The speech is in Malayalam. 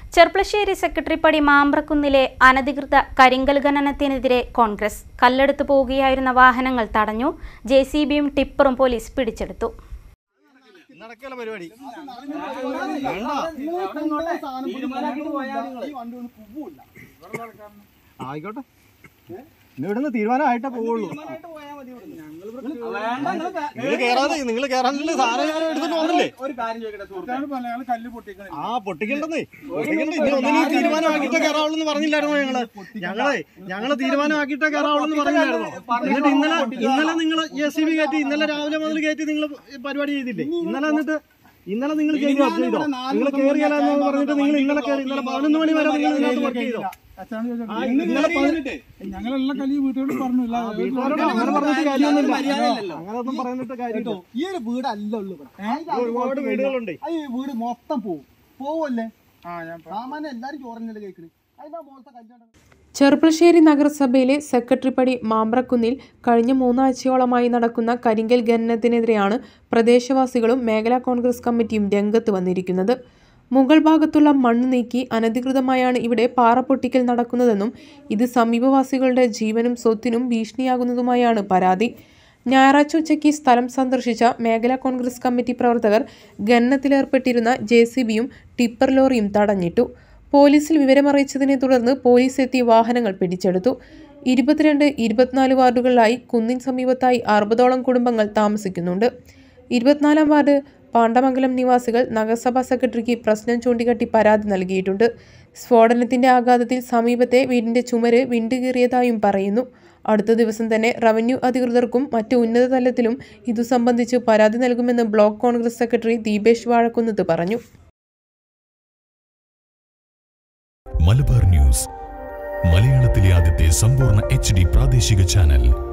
ചെർപ്പളശ്ശേരി സെക്രട്ടറി പടി മാമ്പ്രക്കുന്നിലെ അനധികൃത കരിങ്കൽ ഖനനത്തിനെതിരെ കോൺഗ്രസ് കല്ലെടുത്തു പോവുകയായിരുന്ന വാഹനങ്ങൾ തടഞ്ഞു ജെ സി ബിയും ടിപ്പറും പോലീസ് പിടിച്ചെടുത്തു നടക്കല പരിപാടി ആയിക്കോട്ടെ ഇന്ന് ഇവിടുന്ന് തീരുമാനമായിട്ടേ പോവുള്ളൂ നിങ്ങൾ കേറാതെ നിങ്ങൾ കേറാനുള്ള സാധനം ഞാൻ എടുത്തിട്ട് വന്നില്ലേ ഒരു കാര്യം ചോദിക്കട്ടെ സുഹൃത്തേ കല്ല് പൊട്ടിക്കണേ ആ പൊട്ടിക്കണ്ടെന്നേ പൊട്ടിക്കണ്ട ഇനി ഒന്നിനും തീരുമാനമാക്കിയിട്ടേ കയറാവുള്ളൂ എന്ന് പറഞ്ഞില്ലായിരുന്നോ ഞങ്ങള് ഞങ്ങളെ ഞങ്ങള് തീരുമാനമാക്കിയിട്ടേ കയറാവുള്ളൂ എന്ന് പറഞ്ഞില്ലായിരുന്നോ എന്നിട്ട് ഇന്നലെ ഇന്നലെ നിങ്ങൾ ജെ സി ബി കയറ്റി ഇന്നലെ രാവിലെ മുതൽ കയറ്റി നിങ്ങൾ പരിപാടി ചെയ്തില്ലേ ഇന്നലെ എന്നിട്ട് ഇന്നലെ നിങ്ങൾ ചെയ്തോ ചെയ്തോ നിങ്ങൾ കയറിയാലെന്ന് പറഞ്ഞിട്ട് നിങ്ങൾ ഇന്നലെ കയറി ഇന്നലെ പതിനൊന്ന് മണി വരെ നിങ്ങൾ ഇതിനകത്ത് വർക്ക് ചെയ്തോ അച്ഛനാണ് ചോദിച്ചത്. ആ, ഇന്നലെ പതിനെട്ട് ഞങ്ങളെല്ലാം കല്ല് വീട്ടുകാരോട് പറഞ്ഞു ഇല്ല വീട്ടുകാരോട് അങ്ങനെ പറഞ്ഞിട്ട് കാര്യമൊന്നുമില്ല അങ്ങനെയൊന്നും പറയുന്നിട്ട് കാര്യമില്ല ഈ ഒരു വീടല്ല ഉള്ളു ഇവിടെ ഒരുപാട് വീടുകളുണ്ട് ആ ഈ വീട് മൊത്തം പോവും പോവല്ലേ ആ ഞാൻ സാമാന്യം എല്ലാരും ചോറന്നല്ലേ കേൾക്കണ് അതിന്റെ മോളത്തെ കല്യാണം ചെർപ്പളശ്ശേരി നഗരസഭയിലെ സെക്രട്ടറി പടി മാമ്പ്രക്കുന്നിൽ കഴിഞ്ഞ മൂന്നാഴ്ചയോളമായി നടക്കുന്ന കരിങ്കൽ ഖനനത്തിനെതിരെയാണ് പ്രദേശവാസികളും മേഖലാ കോൺഗ്രസ് കമ്മിറ്റിയും രംഗത്ത് വന്നിരിക്കുന്നത് മുകൾ ഭാഗത്തുള്ള മണ്ണ് നീക്കി അനധികൃതമായാണ് ഇവിടെ പാറ പൊട്ടിക്കൽ നടക്കുന്നതെന്നും ഇത് സമീപവാസികളുടെ ജീവനും സ്വത്തിനും ഭീഷണിയാകുന്നതുമായാണ് പരാതി ഞായറാഴ്ച ഉച്ചയ്ക്ക് സ്ഥലം സന്ദർശിച്ച മേഖലാ കോൺഗ്രസ് കമ്മിറ്റി പ്രവർത്തകർ ഖനനത്തിലേർപ്പെട്ടിരുന്ന ജെ സി ബിയും ടിപ്പർ ലോറിയും തടഞ്ഞിട്ടു പോലീസിൽ വിവരമറിയിച്ചതിനെ തുടർന്ന് പോലീസ് എത്തി വാഹനങ്ങൾ പിടിച്ചെടുത്തു ഇരുപത്തിരണ്ട് ഇരുപത്തിനാല് വാർഡുകളിലായി കുന്നിൻ സമീപത്തായി അറുപതോളം കുടുംബങ്ങൾ താമസിക്കുന്നുണ്ട് ഇരുപത്തിനാലാം വാർഡ് പാണ്ഡമംഗലം നിവാസികൾ നഗരസഭാ സെക്രട്ടറിക്ക് പ്രശ്നം ചൂണ്ടിക്കാട്ടി പരാതി നൽകിയിട്ടുണ്ട് സ്ഫോടനത്തിന്റെ ആഘാതത്തിൽ സമീപത്തെ വീടിന്റെ ചുമര് വിണ്ടുകീറിയതായും പറയുന്നു അടുത്ത ദിവസം തന്നെ റവന്യൂ അധികൃതർക്കും മറ്റ് ഉന്നത തലത്തിലും ഇതു സംബന്ധിച്ച് പരാതി നൽകുമെന്ന് ബ്ലോക്ക് കോൺഗ്രസ് സെക്രട്ടറി ദീപേഷ് വാഴക്കുന്നത്ത് പറഞ്ഞു മലബാർ ന്യൂസ് മലയാളത്തിലെ ആദ്യത്തെ സമ്പൂർണ്ണ എച്ച് ഡി പ്രാദേശിക ചാനൽ